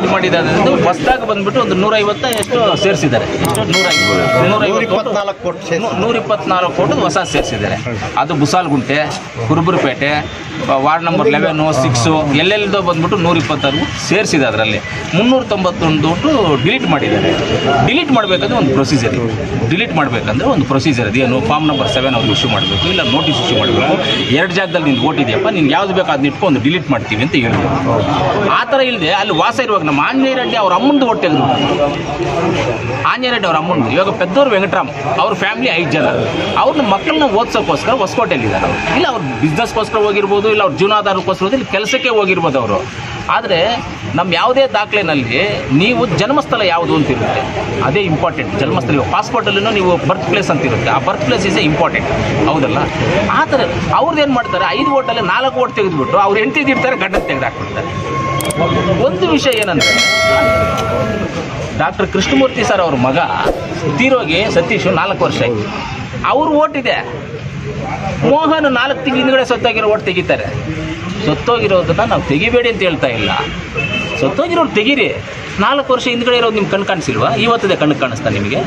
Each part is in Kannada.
ಮಾಡಿದ್ದಾರೆ ಹೊಸದಾಗಿ ಬಂದ್ಬಿಟ್ಟು ಒಂದು ನೂರೈವತ್ತ ಎಷ್ಟು ಸೇರಿಸಿದ್ದಾರೆ ಎಷ್ಟು ನೂರ ನೂರೈವತ್ತು ನೂರ ಇಪ್ಪತ್ನಾಲ್ಕು ಕೋಟಿ ಹೊಸ ಸೇರಿಸಿದ್ದಾರೆ ಅದು Busalgunte Kuruburapete ward number eleven six ಎಲ್ಲೆಲ್ಲದೋ ಬಂದ್ಬಿಟ್ಟು ನೂರ ಇಪ್ಪತ್ತಾರು ಸೇರಿಸಿದೆ ಅದರಲ್ಲಿ ಮುನ್ನೂರ ತೊಂಬತ್ತೊಂದು ದುಡ್ಡು ಡಿಲೀಟ್ ಮಾಡಿದ್ದಾರೆ ಡಿಲೀಟ್ ಮಾಡಬೇಕಂದ್ರೆ ಒಂದು ಪ್ರೊಸೀಜರ್ ಇದೆ ಡಿಲೀಟ್ ಮಾಡಬೇಕಂದ್ರೆ ಒಂದು ಪ್ರೊಸೀಜರ್ ಇದೆ ಏನು ಫಾರ್ಮ್ ನಂಬರ್ ಸೆವೆನ್ ಅವ್ರಿಗೆ ಇಶ್ಯೂ ಮಾಡಬೇಕು ಇಲ್ಲ ನೋಟಿಸ್ ಇಶ್ಯೂ ಮಾಡಬೇಕು ಎರಡು ಜಾಗದಲ್ಲಿ ನೀನು ಓಟ್ ಇದೆಯಪ್ಪ ನೀನು ಯಾವ್ದು ಬೇಕು ಅದನ್ನ ಇಟ್ಕೊಂಡು ಒಂದು ಡಿಲೀಟ್ ಮಾಡ್ತೀವಿ ಅಂತ ಹೇಳಿದ್ರು ಆ ಥರ ಇಲ್ಲದೆ ಅಲ್ಲಿ ವಾಸ ಇರುವಾಗ ನಮ್ಮ ಆಂಜನೇಯ ರೆಡ್ಡಿ ಅವ್ರ ಅಮ್ಮಂದು ಓಟ್ ತೆಗೆದು ಆಂಜನೇಯ ರೆಡ್ಡಿ ಅವ್ರ ಅಮ್ಮಂದು ಇವಾಗ ಪೆದ್ದೂರು ವೆಂಕಟರಾಮ್ ಅವ್ರ ಫ್ಯಾಮಿಲಿ ಐದು ಜನ ಅವ್ರನ್ನ ಮಕ್ಕಳನ್ನ ಓದ್ಸೋಕ್ಕೋಸ್ಕರ ಹೊಸಕೋಟೆಯಲ್ಲಿದ್ದಾರೆ ಅವರು ಇಲ್ಲ ಅವ್ರ ಬಿಸ್ನೆಸ್ಗೋಸ್ಕರ ಹೋಗಿರ್ಬೋದು ಇಲ್ಲ ಅವ್ರ ಜೀವನಾಧಾರಕ್ಕೋಸ್ಕರ ಇಲ್ಲಿ ಕೆಲಸಕ್ಕೆ ಹೋಗಿರ್ಬೋದು ಅವರು ಆದರೆ ನಮ್ಮ ಯಾವುದೇ ದಾಖಲೆನಲ್ಲಿ ನೀವು ಜನ್ಮಸ್ಥಳ ಯಾವುದು ಅಂತ ಇರುತ್ತೆ ಅದೇ ಇಂಪಾರ್ಟೆಂಟ್ ಜನ್ಮಸ್ಥಳ ಇವಾಗ ಪಾಸ್ಪೋರ್ಟಲ್ಲೂ ನೀವು ಬರ್ತ್ ಪ್ಲೇಸ್ ಅಂತ ಇರುತ್ತೆ ಆ ಬರ್ತ್ ಪ್ಲೇಸ್ ಇಸ್ ಇಂಪಾರ್ಟೆಂಟ್ ಹೌದಲ್ಲ ಆ ಥರ ಅವ್ರದ್ದು ಏನು ಮಾಡ್ತಾರೆ ಐದು ಓಟಲ್ಲಿ ನಾಲ್ಕು ಓಟ್ ತೆಗೆದುಬಿಟ್ಟು ಅವ್ರು ಹೆಂಡತಿ ಇರ್ತಾರೆ ಗಂಡನ ತೆಗೆದಾಕ್ಬಿಡ್ತಾರೆ ಒಂದು ವಿಷಯ ಏನಂದ್ರೆ ಡಾಕ್ಟರ್ ಕೃಷ್ಣಮೂರ್ತಿ ಸರ್ ಅವ್ರ ಮಗ ತೀರೋಗಿ ಸತೀಶು ನಾಲ್ಕು ವರ್ಷ ಆಯ್ತು ಅವ್ರ ಓಟ್ ಇದೆ ಮೋಹನ್ ನಾಲ್ಕು ತಿಂಗಳ ಹಿಂದ್ಗಡೆ ಸತ್ತೋಗಿರೋ ಓಟ್ ತೆಗಿತಾರೆ ಸತ್ತೋಗಿರೋದನ್ನ ನಾವು ತೆಗಿಬೇಡಿ ಅಂತ ಹೇಳ್ತಾ ಇಲ್ಲ ಸತ್ತೋಗಿರೋರು ತೆಗೀರಿ ನಾಲ್ಕು ವರ್ಷ ಹಿಂದ್ಗಡೆ ಇರೋದು ನಿಮ್ಗೆ ಕಣ್ಣು ಕಾಣಿಸಿಲ್ವಾ ಇವತ್ತದೇ ಕಣ್ಣು ಕಾಣಿಸ್ತಾ ನಿಮಗೆ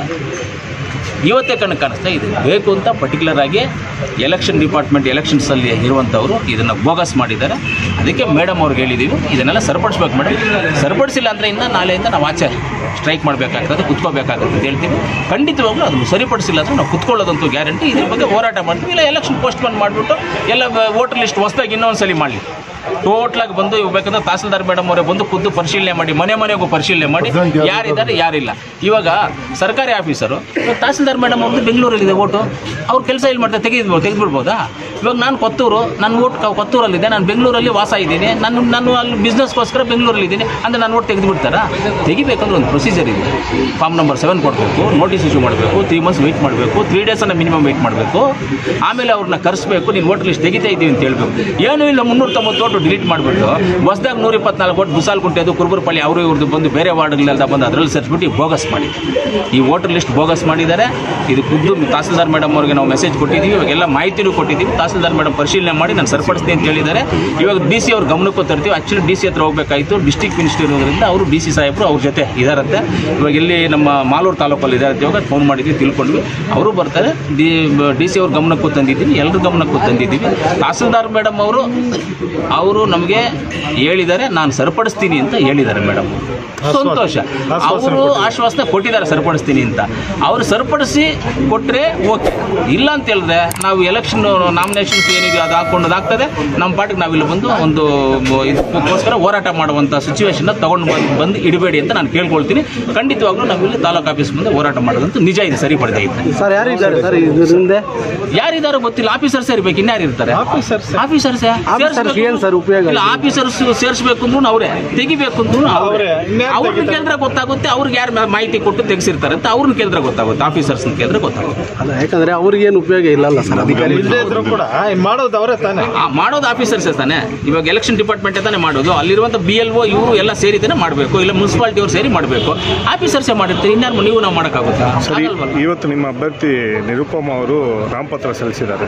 ಇವತ್ತೇ ಕಣ್ಣು ಕಾಣಿಸ್ತಾ ಇದೆ ಬೇಕು ಅಂತ ಪರ್ಟಿಕ್ಯುಲರ್ ಆಗಿ ಎಲೆಕ್ಷನ್ ಡಿಪಾರ್ಟ್ಮೆಂಟ್ ಎಲೆಕ್ಷನ್ಸಲ್ಲಿ ಇರುವಂಥವ್ರು ಇದನ್ನು ಬೋಗಸ್ ಮಾಡಿದ್ದಾರೆ ಅದಕ್ಕೆ ಮೇಡಮ್ ಅವ್ರಿಗೆ ಹೇಳಿದ್ದೀವಿ ಇದನ್ನೆಲ್ಲ ಸರಿಪಡಿಸ್ಬೇಕು ಮೇಡಮ್ ಸರಿಪಡಿಸಿಲ್ಲ ಅಂದರೆ ಇನ್ನು ನಾಳೆಯಿಂದ ನಾವು ಆಚೆ ಸ್ಟ್ರೈಕ್ ಮಾಡಬೇಕಾಗ್ತದೆ ಕುತ್ಕೋಬೇಕಾಗುತ್ತೆ ಅಂತ ಹೇಳ್ತೀವಿ ಖಂಡಿತವಾಗ್ಲೂ ಅದನ್ನು ಸರಿಪಡಿಸಿಲ್ಲ ಅಂದರೆ ನಾವು ಕುತ್ಕೊಳ್ಳೋದಂತೂ ಗ್ಯಾರಂಟಿ ಇದ್ರ ಬಗ್ಗೆ ಹೋರಾಟ ಮಾಡ್ತೀವಿ ಇಲ್ಲ ಎಲೆಕ್ಷನ್ ಪೋಸ್ಟ್ಪೋನ್ ಮಾಡಿಬಿಟ್ಟು ಎಲ್ಲ ವೋಟರ್ ಲಿಸ್ಟ್ ಹೊಸದಾಗಿ ಇನ್ನೊಂದ್ಸಲಿ ಮಾಡಲಿ ಟೋಟ್ಲಾಗಿ ಬಂದು ಇವ್ ಬೇಕಂದ್ರೆ ತಹಸೀಲ್ದಾರ್ ಮೇಡಮ್ ಅವರೇ ಬಂದು ಖುದ್ದು ಪರಿಶೀಲನೆ ಮಾಡಿ ಮನೆ ಮನೆಗೂ ಪರಿಶೀಲನೆ ಮಾಡಿ ಯಾರಿದ್ದಾರೆ ಯಾರಿಲ್ಲ ಇವಾಗ ಸರ್ಕಾರಿ ಆಫೀಸರು ಇವಾಗ ತಹಸೀಲ್ದಾರ್ ಮೇಡಮ್ ಅವ್ರದ್ದು ಬೆಂಗಳೂರಲ್ಲಿದೆ ಓಟು ಅವ್ರ ಕೆಲಸ ಇಲ್ಲಿ ಮಾಡ್ತಾರೆ ತೆಗೆದು ತೆಗೆದುಬಿಡ್ಬೋದಾ ಇವಾಗ ನಾನು ಕೊತ್ತೂರು ನನ್ನ ಓಟ್ ಕೊತ್ತೂರಲ್ಲಿದೆ ನಾನು ಬೆಂಗಳೂರಲ್ಲಿ ವಾಸ ಇದ್ದೀನಿ ನಾನು ನಾನು ಅಲ್ಲಿ ಬಿಸ್ನೆಸ್ಗೋಸ್ಕರ ಬೆಂಗಳೂರಲ್ಲಿ ಇದ್ದೀನಿ ಅಂದರೆ ನಾನು ಓಟ್ ತೆಗೆದುಬಿಡ್ತಾರಾ ತೆಗಿಬೇಕಂದ್ರೆ ಒಂದು ಪ್ರೊಸೀಜರ್ ಇದೆ ಫಾರ್ಮ್ ನಂಬರ್ ಸೆವೆನ್ ಕೊಡಬೇಕು ನೋಟಿಸ್ ಇಶ್ಯೂ ಮಾಡಬೇಕು ತ್ರೀ ಮಂತ್ಸ್ ವೆಯ್ಟ್ ಮಾಡಬೇಕು ತ್ರೀ ಡೇಸನ್ನು ಮಿನಿಮಮ್ ವೆಯ್ಟ್ ಮಾಡಬೇಕು ಆಮೇಲೆ ಅವ್ರನ್ನ ಕರೆಸ್ಬೇಕು ನೀನು ಓಟ್ ಲಿಸ್ಟ್ ತೆಗಿತಾ ಇದ್ದೀವಿ ಅಂತ ಹೇಳ್ಬೇಕು ಏನೂ ಇಲ್ಲ ಮುನ್ನೂರ ತೊಂಬತ್ತು ಓಟು ಡಿಲೀಟ್ ಮಾಡಿಬಿಟ್ಟು ಹೊಸದಾಗಿ ನೂರ ಇಪ್ಪತ್ನಾಲ್ಕು ಓಟ್ ಬುಸಾಲ್ ಕುಂಟೆದು ಕುರುಬುರಪಳ್ಳಿ ಅವರು ಇವ್ರದ್ದು ಬಂದು ಬೇರೆ ವಾರ್ಡ್ಗಳೆಲ್ಲ ಬಂದು ಅದರಲ್ಲಿ ಸೇರಿಸ್ಬಿಟ್ಟು ಬೋಗಸ್ ಮಾಡಿ ಈ ವೋಟರ್ ಲಿಸ್ಟ್ ಬೋಗಸ್ ಮಾಡಿದ್ದಾರೆ ಇದು ಖುದ್ದು ತಹಸೀಲ್ದಾರ್ ಮೇಡಮ್ ಅವ್ರಿಗೆ ನಾವು ಮೆಸೇಜ್ ಕೊಟ್ಟಿದ್ದೀವಿ ಇವಾಗೆಲ್ಲ ಮಾಹಿತಿನೂ ಕೊಟ್ಟಿದ್ದೀವಿ ತಹಸೀಲ್ದಾರ್ ಮೇಡಮ್ ಪರಿಶೀಲನೆ ಮಾಡಿ ನಾನು ಸರಿಪಡಿಸ್ತೀನಿ ಅಂತ ಹೇಳಿದ್ದಾರೆ ಇವಾಗ ಡಿ ಸಿ ಅವ್ರ ಗಮನಕ್ಕೂ ತರ್ತೀವಿ ಆ್ಯಕ್ಚುಲಿ ಡಿ ಸಿ ಹತ್ರ ಹೋಗಬೇಕಾಯಿತು ಡಿಸ್ಟಿಕ್ ಮಿನಿಸ್ಟರ್ ಇರೋದ್ರಿಂದ ಅವರು ಡಿ ಸಿ ಸಾಹೇಬರು ಅವ್ರ ಜೊತೆ ಇದಾರಂತೆ ಇವಾಗ ಇಲ್ಲಿ ನಮ್ಮ ಮಾಲೂರು ತಾಲೂಕಲ್ಲಿ ಇದಾರೆ ಇವಾಗ ಫೋನ್ ಮಾಡಿದ್ವಿ ತಿಳ್ಕೊಂಡ್ವಿ ಅವರು ಬರ್ತಾರೆ ಡಿ ಡಿ ಸಿ ಅವ್ರ ಗಮನಕ್ಕೂ ತಂದಿದ್ದೀವಿ ಎಲ್ಲರ ಗಮನಕ್ಕೂ ತಂದಿದ್ದೀವಿ ತಹಸೀಲ್ದಾರ್ ಮೇಡಮ್ ಅವರು ಅವರು ನಮಗೆ ಹೇಳಿದ್ದಾರೆ ನಾನು ಸರಿಪಡಿಸ್ತೀನಿ ಅಂತ ಹೇಳಿದ್ದಾರೆ ಮೇಡಮ್ ಸಂತೋಷ ಅವರು ಆಶ್ವಾಸನೆ ಕೊಟ್ಟಿದ್ದಾರೆ ಸರಿಪಡಿಸ್ತೀನಿ ಅಂತ ಅವ್ರು ಸರಿಪಡಿಸಿ ಕೊಟ್ಟರೆ ಓಕೆ ಇಲ್ಲ ಅಂತ ಹೇಳಿದ್ರೆ ನಾವು ಎಲೆಕ್ಷನ್ ನಾಮಿನೇಷನ್ಸ್ ಏನಿದೆಯೋ ಅದು ಹಾಕೊಂಡು ಆಗ್ತದೆ ನಮ್ಮ ಪಾಟಿಗೆ ನಾವಿಲ್ಲಿ ಬಂದು ಒಂದು ಇದಕ್ಕೋಸ್ಕರ ಹೋರಾಟ ಮಾಡುವಂಥ ಸಿಚುವೇಶನ್ನ ತಗೊಂಡು ಬಂದು ಬಂದು ಇಡಬೇಡಿ ಅಂತ ನಾನು ಕೇಳ್ಕೊಳ್ತೀನಿ ಖಂಡಿತವಾಗ್ಲೂ ನಾವಿಲ್ಲಿ ತಾಲೂಕು ಆಫೀಸ್ ಮುಂದೆ ಹೋರಾಟ ಮಾಡೋದಂತೂ ನಿಜ ಇದೆ ಸರಿಪಡಿದೈತೆ ಸರ್ ಯಾರಿದ್ದಾರೆ ಸರ್ ಇದ್ರ ಹಿಂದೆ ಯಾರಿದಾರೋ ಗೊತ್ತಿಲ್ಲ ಆಫೀಸರ್ಸ್ ಇರ್ಬೇಕು ಇನ್ಯಾರು ಇರ್ತಾರೆ ಆಫೀಸರ್ಸ್ Officers ಏನ್ sir ಉಪಯೋಗ ಇಲ್ಲ ಆಫೀಸರ್ಸ್ ಸೇರಿಸ್ಬೇಕು ಅಂದ್ರೂ ಅವರೇ ತೆಗಿಬೇಕು ಅಂದ್ರೂ ಅವರೇ ಅವ್ರನ್ನ ಕೇಳಿದ್ರೆ ಗೊತ್ತಾಗುತ್ತೆ ಅವ್ರಿಗೆ ಯಾರು ಮಾಹಿತಿ ಕೊಟ್ಟು ತೆಗೆಸಿರ್ತಾರೆ ಅಂತ ಅವ್ರನ್ನ ಕೇಳಿದ್ರೆ ಗೊತ್ತಾಗುತ್ತೆ ಆಫೀಸರ್ಸ್ ಕೇಳಿದ್ರೆ ಗೊತ್ತಾಗುತ್ತೆ ಅಲ್ಲ ಯಾಕಂದ್ರೆ ಅವ್ರಿಗೇನು ಉಪಯೋಗ ಇಲ್ಲಲ್ಲ ಸರ್ ಅಧಿಕಾರಿ ಕೂಡ ಮಾಡೋದು ಅವರೇ ತಾನೇ ಆ, ಮಾಡೋದು ಆಫೀಸರ್ಸ್ ತಾನೆ ಇವಾಗ ಎಲೆಕ್ಷನ್ ಡಿಪಾರ್ಟ್ಮೆಂಟ್ ತಾನೇ ಮಾಡೋದು ಅಲ್ಲಿರುವಂಥ ಬಿ ಎಲ್ ಒ ಇವರು ಎಲ್ಲ ಸೇರಿತಾನೆ ಮಾಡಬೇಕು ಇಲ್ಲ ಮುನ್ಸಿಪಾಲಿಟಿ ಅವ್ರು ಸೇರಿ ಮಾಡಬೇಕು ಆಫೀಸರ್ಸೇ ಮಾಡಿರ್ತೀರಿ ಇನ್ಯಾರು ನೀವು ನಾವು ಮಾಡೋಕ್ಕಾಗುತ್ತೆ ಸರಿ ಆಗಲ್ವಲ್ಲ? ಇವತ್ತು ನಿಮ್ಮ ಅಭ್ಯರ್ಥಿ ನಿರುಪಮ ಅವರು ನಾಮಪತ್ರ ಸಲ್ಲಿಸಿದ್ದಾರೆ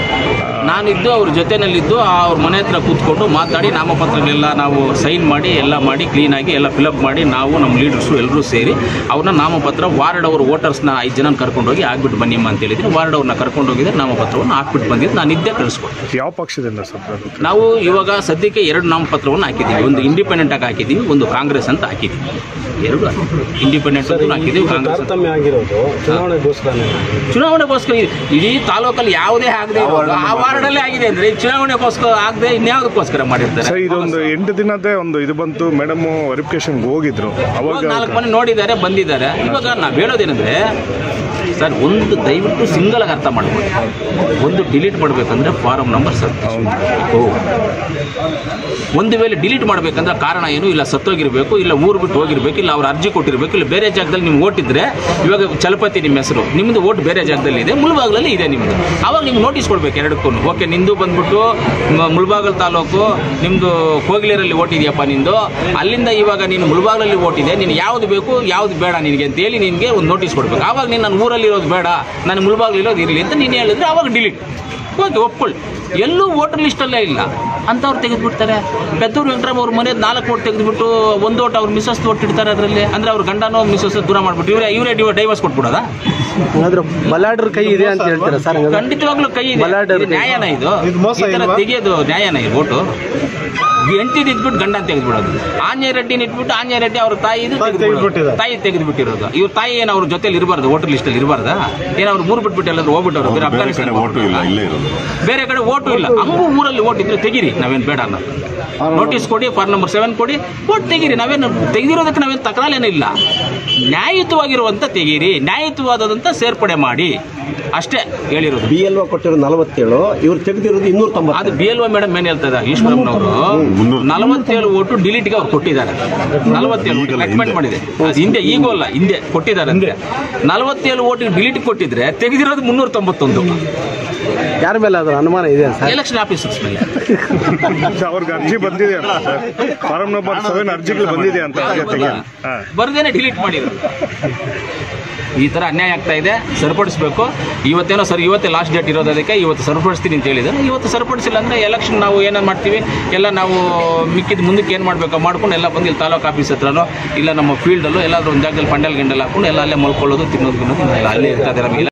ನಾನಿದ್ದು ಅವ್ರ ಜೊತೆನಲ್ಲಿದ್ದು ಅವ್ರ ಮನೆ ಹತ್ರ ಕೂತ್ಕೊಂಡು ಮಾತಾಡಿ ನಾಮಪತ್ರಗಳೆಲ್ಲ ನಾವು ಸೈನ್ ಮಾಡಿ ಎಲ್ಲ ಮಾಡಿ ಕ್ಲೀನಾಗಿ ಎಲ್ಲ ಫಿಲಪ್ ಮಾಡಿ ನಾವು ನಮ್ಮ ಲೀಡರ್ಸು ಎಲ್ಲರೂ ಸೇರಿ ಅವ್ರನ್ನ ನಾಮಪತ್ರ ವಾರ್ಡ್ ಅವ್ರ ವೋಟರ್ಸ್ನ ಐದು ಜನ ಕರ್ಕೊಂಡೋಗಿ ಆಗ್ಬಿಟ್ಟು ಬನ್ನಿಮ್ಮ ಅಂತ ಹೇಳಿದ್ರು ವಾರ್ಡ್ ಅವ್ರನ್ನ ಕರ್ಕೊಂಡು ಹೋಗಿದ್ರೆ ನಾಮಪತ್ರವನ್ನು ಹಾಕ್ಬಿಟ್ಟು ಬಂದಿದ್ದು ನಾನು ಇದ್ದೇ ಕಳಿಸ್ಕೊಡ್ತೀನಿ ಯಾವ ಪಕ್ಷದಿಂದ ಸರ್ ಅದು? ನಾವು ಇವಾಗ ಸದ್ಯಕ್ಕೆ ಎರಡು ನಾಮಪತ್ರವನ್ನು ಹಾಕಿದ್ದೀವಿ ಒಂದು ಇಂಡಿಪೆಂಡೆಂಟ್ ಆಗಿ ಹಾಕಿದ್ದೀವಿ ಒಂದು ಕಾಂಗ್ರೆಸ್ ಅಂತ ಹಾಕಿದ್ದೀವಿ ಎರಡು ಇಂಡಿಪೆಂಡೆಂಟ್ ಅಂತ ಹಾಕಿದ್ದೀವಿ ಕಾಂಗ್ರೆಸ್ ಅಂತ ತಾರತಮ್ಯ ಆಗಿರೋದು ಚುನಾವಣೆಗೋಸ್ಕರನೇ ಚುನಾವಣೆಗೋಸ್ಕರ ಇ- ಇಡೀ ತಾಲೂಕಲ್ಲಿ ಯಾವುದೇ ಆಗದೆ ಆ ವಾರ್ಡಲ್ಲೇ ಆಗಿದೆ ಅಂದ್ರೆ ಚುನಾವಣೆಗೋಸ್ಕರ ಆಗದೆ ಇನ್ಯಾವುದಕ್ಕೋಸ್ಕರ ಮಾಡಿರ್ತಾರೆ ಸರ್ ಇದೊಂದು ಎಂಟು ದಿನದೇ ಒಂದು ಇದು ಬಂತು ಮೇಡಮ್ ವೆರಿಫಿಕೇಶನ್ಗೆ ಹೋಗಿದ್ರು ಇವಾಗ ಅವಾಗ ನಾಲ್ಕು ಮನೆ ನೋಡಿದ್ದಾರೆ ಬಂದಿದ್ದಾರೆ ಇವಾಗ ನಾವು ಹೇಳೋದೇನೆಂದ್ರೆ ಸರ್ ಒಂದು ದಯವಿಟ್ಟು ಸಿಂಗಲ್ ಆಗಿ ಅರ್ಥ ಮಾಡ್ಕೊಳ್ಳಿ ಒಂದು ಡಿಲೀಟ್ ಮಾಡಬೇಕಂದ್ರೆ ಫಾರಮ್ ನಂಬರ್ ಸರ್ ಓ ಒಂದು ವೇಳೆ ಡಿಲೀಟ್ ಮಾಡಬೇಕಂದ್ರೆ ಕಾರಣ ಏನು ಇಲ್ಲ ಸತ್ತೋಗಿರ್ಬೇಕು ಇಲ್ಲ ಊರು ಬಿಟ್ಟು ಹೋಗಿರ್ಬೇಕು ಇಲ್ಲ ಅವ್ರು ಅರ್ಜಿ ಕೊಟ್ಟಿರ್ಬೇಕು ಇಲ್ಲ ಬೇರೆ ಜಾಗದಲ್ಲಿ ನೀವು ಓಟಿದ್ರೆ ಇವಾಗ ಚಲಪತಿ ನಿಮ್ಮ ಹೆಸರು ನಿಮ್ಮದು ಓಟ್ ಬೇರೆ ಜಾಗದಲ್ಲಿ ಇದೆ ಮುಳ್ಬಾಗ್ಲಲ್ಲಿ ಇದೆ ನಿಮ್ಮದು ಅವಾಗ ನಿಮ್ಗೆ ನೋಟಿಸ್ ಕೊಡ್ಬೇಕು ಎರಡಕ್ಕೂ ಓಕೆ ನಿಂದು ಬಂದ್ಬಿಟ್ಟು ಮ- ಮುಳ್ಬಾಗಲ್ ತಾಲೂಕು ನಿಮ್ಮದು ಕೋಗಿಲೇರಲ್ಲಿ ಓಟ್ ಇದೆಯಪ್ಪ ನಿಂದು ಅಲ್ಲಿಂದ ಇವಾಗ ನೀನು ಮುಳ್ಬಾಗ್ಲಲ್ಲಿ ಓಟ್ ಇದೆ ನೀನು ಯಾವ್ದು ಬೇಕು ಯಾವ್ದು ಬೇಡ ನಿನಗೆ ಅಂತ ಹೇಳಿ ನಿನಗೆ ಒಂದು ನೋಟಿಸ್ ಕೊಡ್ಬೇಕು ಆವಾಗ ನೀನು ನನ್ನ ಊರಲ್ಲಿ ಇರೋದು ಬೇಡ ನಾನು ಮುಳ್ಬಾಗ್ಲು ಇರೋದು ಇರಲಿ ಅಂತ ನೀನು ಹೇಳಿದ್ರೆ ಅವಾಗ ಡಿಲೀಟ್ ಓಕೆ ಒಪ್ಕೊಳ್ಳಿ ಎಲ್ಲೂ ವೋಟರ್ ಲಿಸ್ಟಲ್ಲೇ ಇಲ್ಲ ಅಂಥವ್ರು ತೆಗೆದುಬಿಡ್ತಾರೆ ಬೆತ್ತೂರು ವೆಂಕಟರಾಮ್ ಅವ್ರ ಮನೆ ನಾಲ್ಕು ಓಟ್ ತೆಗೆದುಬಿಟ್ಟು ಒಂದು ಓಟ್ ಅವ್ರ ಮಿಸಸ್ ಒಟ್ಟಿಡ್ತಾರೆ ಅದರಲ್ಲಿ ಅಂದರೆ ಅವ್ರ ಗಂಡನೋ ಮಿಸಸ್ ದೂರ ಮಾಡ್ಬಿಟ್ಟು ಇವರೇ ಇವರೇ ಡೈವರ್ಸ್ ಕೊಟ್ಬಿಡೋದಾ ಹಂಗಾದ್ರೆ ಬಲಾಢ್ರ ಕೈ ಇದೆ ಅಂತ ಹೇಳ್ತೀರಾ ಸರ್ ಹಂಗಾದ್ರೆ ಖಂಡಿತವಾಗ್ಲೂ ಕೈ ಇದೆ ಬಲಾಢ್ಯರು ಇದು ನ್ಯಾಯನ ಇದು ಇದು ಮೋಸ ಈ ಥರ ಇಲ್ವಾ? ತೆಗಿಯೋದು ನ್ಯಾಯನ ಇದು ಓಟು ಎಂಟಿದ್ ಇದ್ಬಿಟ್ಟು ಗಂಡ ತೆಗೆದ್ಬಿಡೋದು ಆಂಜನೇಯ ರೆಡ್ಡಿನ ಇಟ್ಬಿಟ್ಟು ಆಂಜನೇಯ ರೆಡ್ಡಿ ಅವ್ರ ತಾಯಿ ಇದು ತಾಯಿ ತೆಗೆದ್ಬಿಡೋದು. ತೆಗೆದ್ಬಿಟ್ಟಿದ್ದಾರೆ. ತಾಯಿ ತೆಗೆದ್ಬಿಟ್ಟಿರೋದು ಇವ್ರ ತಾಯಿ ಏನು ಅವ್ರ ಜೊತೆಲಿ ಇರಬಾರ್ದು ಓಟರ್ ಲಿಸ್ಟಲ್ಲಿ ಇರಬಾರ್ದ ಏನು ಅವ್ರು ಊರು ಬಿಟ್ಬಿಟ್ಟು ಎಲ್ಲಾದ್ರೂ ಹೋಗ್ಬಿಟ್ಟವ್ರು ಬೇರೆ ಬೇರೆ ಕಡೆ ಅಫ್ಘಾನಿಸ್ತಾನ ಓಟು ಇಲ್ಲ ಇಲ್ಲೇ ಇರೋದು ಬೇರೆ ಕಡೆ ಓಟು ಇಲ್ಲ ಹಂಗೂ ಊರಲ್ಲಿ ಓಟ್ ಇದ್ರೆ ತೆಗೀರಿ ನಾವೇನು ಬೇಡ ಅನ್ನೋದು ನೋಟಿಸ್ ಕೊಡಿ ಫಾರ್ ನಂಬರ್ ಸೆವೆನ್ ಕೊಡಿ ಓಟ್ ತೆಗೀರಿ ನಾವೇನು ತೆಗೆದಿರೋದಕ್ಕೆ ನಾವೇನು ತಕರಾಲೇನೂ ಇಲ್ಲ ನ್ಯಾಯಯುತವಾಗಿರುವಂತ ತೆಗೀರಿ ನ್ಯಾಯಯುತವಾದಂತ ಸೇರ್ಪಡೆ ಮಾಡಿ ಅಷ್ಟೇ ಹೇಳಿರೋದು ಬಿ ಎಲ್ ಒ ಕೊಟ್ಟಿರೋ ನಲವತ್ತೇಳು ಇವ್ರು ತೆಗೆದಿರೋದು ಇನ್ನೂರ ಅದು ತೊಂಬತ್ತು ಬಿ ಎಲ್ ಒ ಮೇಡಮ್ ಏನ್ ಹೇಳ್ತಾ ಇದ್ದಾರೆ ಈಶ್ವರಪ್ಪನವರು ಮುನ್ನೂರು. ನಲವತ್ತೇಳು ಓಟು ಡಿಲೀಟ್ಗೆ ಅವ್ರು ಕೊಟ್ಟಿದ್ದಾರೆ ನಲವತ್ತೇಳು ಈಗಲ್ಲ, ರೆಕಮೆಂಡ್ ಹಿಂದೆ. ಮಾಡಿದೆ ಅದು ಹಿಂದೆ ಈಗೂ ಅಲ್ಲ ಹಿಂದೆ ಕೊಟ್ಟಿದ್ದಾರೆ ಅಂದ್ರೆ ನಲವತ್ತೇಳು ಓಟಿಗೆ ಡಿಲೀಟ್ ಕೊಟ್ಟಿದ್ರೆ ತೆಗೆದಿರೋದು ಮುನ್ನೂರ ತೊಂಬತ್ತೊಂದು ಯಾರ ಮೇಲೆ ಅದ್ರ ಅನುಮಾನ ಇದೆ ಸರ್ ಎಲೆಕ್ಷನ್ ಆಫೀಸರ್ಸ್ ಮೇಲೆ ಅವ್ರಿಗೆ ಅರ್ಜಿ ಬಂದಿದೆ ಅಂತ ಸರ್ ಫಾರಂ ನಂಬರ್ ಸೆವೆನ್ ಅರ್ಜಿಗಳು ಬಂದಿದೆ ಅಂತ ಅರ್ಜಿ ತೆಗೆಯೋದು. ಹಾ. ಬರ್ದೇನೆ ಡಿಲೀಟ್ ಮಾಡಿರೋದು ಈ ಥರ ಅನ್ಯಾಯ ಆಗ್ತಾ ಇದೆ ಸರಿಪಡಿಸ್ಬೇಕು ಇವತ್ತೇನೋ ಸರ್ ಇವತ್ತೇ ಲಾಸ್ಟ್ ಡೇಟ್ ಇರೋದು ಅದಕ್ಕೆ ಇವತ್ತು ಸರಿಪಡಿಸ್ತೀನಿ ಅಂತ ಹೇಳಿದ್ದಾರೆ ಇವತ್ತು ಸರಿಪಡಿಸಿಲ್ಲ ಅಂದರೆ ಎಲೆಕ್ಷನ್ ನಾವು ಏನೇನು ಮಾಡ್ತೀವಿ ಎಲ್ಲ ನಾವು ಮಿಕ್ಕಿದ ಮುಂದಕ್ಕೆ ಏನು ಮಾಡಬೇಕು ಮಾಡ್ಕೊಂಡು ಎಲ್ಲ ಬಂದು ಇಲ್ಲಿ ತಾಲೂಕು ಆಫೀಸ್ ಹತ್ರನೋ ಇಲ್ಲ ನಮ್ಮ ಫೀಲ್ಡಲ್ಲೋ ಎಲ್ಲಾದ್ರೂ ಒಂದು ಜಾಗದಲ್ಲಿ ಪಂಡಲ್ ಗಿಂಡಲ್ ಹಾಕೊಂಡು ಎಲ್ಲ ಅಲ್ಲೇ ಮಲ್ಕೊಳ್ಳೋದು ತಿನ್ನೋದು ತಿನ್ನೋದು ಎಲ್ಲ ಅಲ್ಲೇ ಇರ್ತದೆ ನಮಗೆ